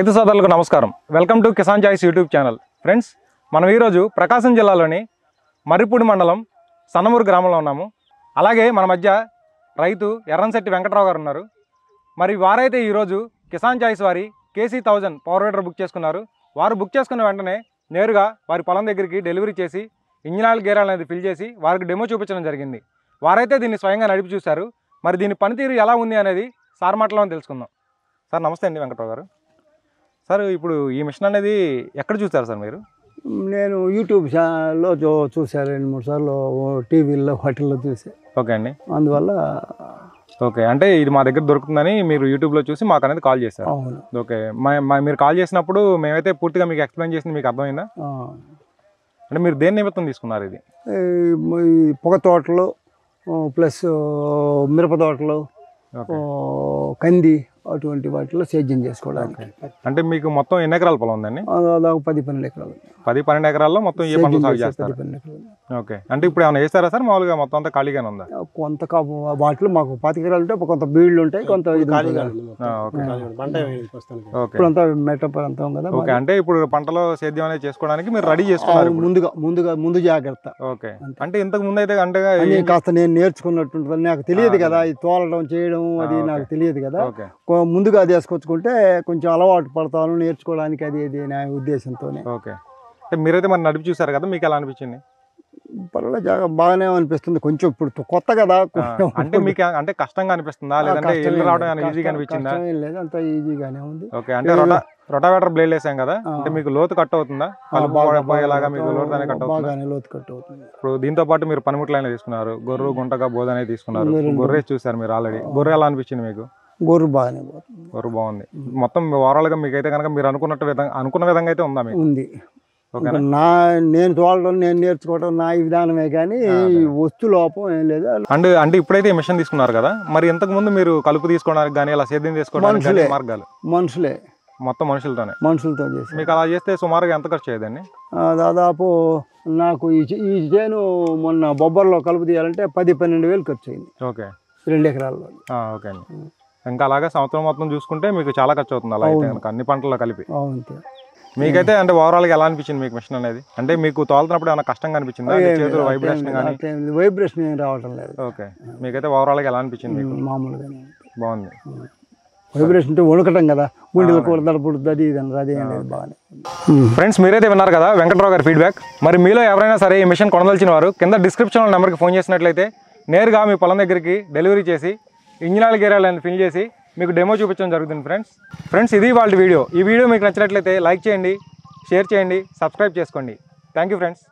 రైతు సోదరులకు నమస్కారం welcome to Kisan choice YouTube channel friends మనం ఈరోజు ప్రకాశం జిల్లాలోని మర్రిపూడి మండలం సన్నమూరు గ్రామంలో ఉన్నాము అలాగే మన మధ్య రైతు ఎర్రంశెట్టి వెంకట్రావు గారు ఉన్నారు మరి వారైతే ఈరోజు కిసాన్ చాయిస్ వారి KC thousand power weeder book చేసుకున్నారు వారు బుక్ చేసుకున్న వెంటనే నేరుగా వారి పొలం దగ్గరికి డెలివరీ చేసి ఇంజిన్ ఆయిల్ గేర్ ఆయిల్ అనేది ఫిల్ చేసి వారికి డెమో చూపించడం జరిగింది వారైతే దీన్ని స్వయంగా నడిపి చూశారు మరి దీని పనితీరు ఎలా ఉంది అనేది సార్ మాటలో తెలుసుకుందాం సార్ నమస్తే అండి వెంకట్రావు గారు సార్ ఇప్పుడు ఈ మిషన్ అనేది ఎక్కడ చూస్తారు సార్ మీరు నేను యూట్యూబ్ ఛానల్లో చూ చూసాను రెండు మూడు సార్లు టీవీల్లో వాటిల్లో చూసా ఓకే అండి అందువల్ల ఓకే అంటే ఇది మా దగ్గర దొరుకుతుందని మీరు యూట్యూబ్లో చూసి మాకు అనేది కాల్ చేశారు అవును ఓకే మా మా- మీరు కాల్ చేసినప్పుడు మేమైతే పూర్తిగా మీకు ఎక్స్ప్లెయిన్ చేసింది మీకు అర్థమైందా ఆ. అంటే మీరు దేని నిమిత్తం తీసుకున్నారు ఇది ఈ మ- ఈ పొగ తోటలు ప్లస్ మిరప తోటలు ఓకే ఆ, కంది అటువంటి వాటిలో సేద్యం చేసుకోవడానికి అంటే మీకు మొత్తం ఎన్ని ఎకరాల పొలం ఉందండి ఆ, దాదాపు పది పన్నెండు ఎకరాలు పది పన్నెండు ఎకరాల్లో మొత్తం ఏ పంటలు సేద్యం సాగు చేసే చేస్తారు పది పన్నెండు ఎకరాలు ఓకే అంటే ఇప్పుడు ఏమైనా వేస్తారా సార్ మామూలుగా మొత్తం అంతా ఖాళీగానే ఉందా కొంత కా- వాటిలో మాకు పాతిక ఎకరాలు ఉంటాయి కొంత బీళ్ళు ఉంటాయి కొంత ఇది ఉంటుంది. ఆ, ఓకే ఓకే ఇప్పుడు అంతా మెట్ట ప్రాంతం కదా ఓకే అంటే ఇప్పుడు పంటలో సేద్యం అనేది చేసుకోవడానికి మీరు రెడీ ఆ, చేసుకున్నారు ఇప్పుడు. ముందుగా ముందుగా ముందు జాగ్రత్త ఓకే అంటే ఇంతకు ముందు అయితే అంటే అని కాస్త నేను నేర్చుకున్నట్టు నాకు తెలియదు కదా ఇది తోలడం చేయడం అది ఓకే. నాకు తెలియదు కదా ఓకే కొ- ముందుగా అది వేసుకొచ్చుకుంటే కొంచెం అలవాటు పడతాను నేర్చుకోవడానికి అది ఇది నా ఉద్దేశంతోనే ఓకే అంటే మీరైతే మరి నడిపి చూసారు కదా మీకు ఎలా అనిపించింది పర్వాలేదు జాగా బాగానే అనిపిస్తుంది కొంచెం ఇప్పుడు తు- కొత్త కదా ఆ, అంటే మీకు అంటే కష్టంగా అనిపిస్తుందా లేదంటే కష్టం వెళ్ళి ఏం రావడం లేదు. ఏమైనా ఈజీగా కష్టం- అనిపించిందా కష్టం ఏం లేదు అంత ఈజీగానే ఉంది ఓకే అంటే రొటా రొటావేటర్ బ్లేడ్ వేసాం కదా ఆ. అంటే మీకు లోతు కట్ అవుతుందా ఆ, కలుపు బాగా- పోయే- పోయేలాగా బాగా- మీకు లోతు అనేది కట్ అవుతుందా బాగానే లోతు కట్ అవుతుంది ఇప్పుడు దీంతో పాటు మీరు పనిముట్లు అయినా తీసుకున్నారు గొర్రె గుంటగా బోధ అనేది తీసుకున్నారు రెండు. గొర్రె చూసారు మీరు ఆల్రెడీ గొర్రె ఎలా అనిపించింది మీకు గొర్రె బాగానే పోతుంది గొర్రె బాగుంది మొత్తం ఓవరాల్ గా మీకు అయితే కనుక మీరు అనుకున్నట్టు విధంగా అనుకున్న విధంగా అయితే ఉందా మీకు ఉంది ఓకేనా నా నేను తోలడం నేను నేర్చుకోవడం నా ఈ విధానమే కానీ ఈ వస్తు లోపం ఏం లేదు అండ్ అంటే ఇప్పుడైతే ఈ మిషన్ తీసుకున్నారు కదా మరి ఇంతకు ముందు మీరు కలుపు తీసుకోవడానికి కానీ ఇలా సేద్యం తీసుకోవడానికి కానీ మనుషులే. మార్గాలు మనుషులే మొత్తం మనుషులతోనే మనుషులతో చేసి మీకు అలా చేస్తే సుమారుగా ఎంత ఖర్చు అయ్యేదండి ఆ, దాదాపు నాకు ఈ చే- ఈ చేను మొన్న బొబ్బర్లో కలుపు తీయాలంటే పది పన్నెండు వేలు ఖర్చు అయింది ఓకే రెండు ఎకరాల్లో ఆ, ఓకే అండి ఇంకా అలాగే సంవత్సరం మొత్తం చూసుకుంటే మీకు చాలా ఖర్చు అవుతుంది అలా అయితే కనుక అన్ని పంటల్లో కలిపి అంతే మీకైతే అంటే ఓవరాల్ గా ఎలా అనిపించింది మీకు మిషన్ అనేది అంటే మీకు తోలుతున్నప్పుడు ఏమైనా కష్టంగా అనిపించిందా అంటే చేతులు వైబ్రేషన్ కానీ వైబ్రేషన్ ఏం రావటం లేదు ఓకే మీకైతే ఓవరాల్ గా ఎలా అనిపించింది మీకు మామూలుగానే బాగుంది వైబ్రేషన్ అంటే వణుకటం కదా గుండెలు కూడా దడపుడుతుంది అది ఇది అన్నారు అదేం లేదు బాగానే ఫ్రెండ్స్ మీరైతే విన్నారు కదా వెంకట్రావు గారి ఫీడ్బ్యాక్ మరి మీలో ఎవరైనా సరే ఈ మిషన్ కొనదలిచిన వారు కింద డిస్క్రిప్షన్లో నెంబర్కి ఫోన్ చేసినట్లయితే నేరుగా మీ పొలం దగ్గరికి డెలివరీ చేసి ఇంజిన్ ఆయిల్ గేర్ ఆయిల్ అని ఫిల్ చేసి మీకు డెమో చూపించడం జరుగుతుంది ఫ్రెండ్స్ ఫ్రెండ్స్ ఇది వాళ్ళ వీడియో ఈ వీడియో మీకు నచ్చినట్లయితే లైక్ చేయండి షేర్ చేయండి సబ్స్క్రైబ్ చేసుకోండి థ్యాంక్ యూ ఫ్రెండ్స్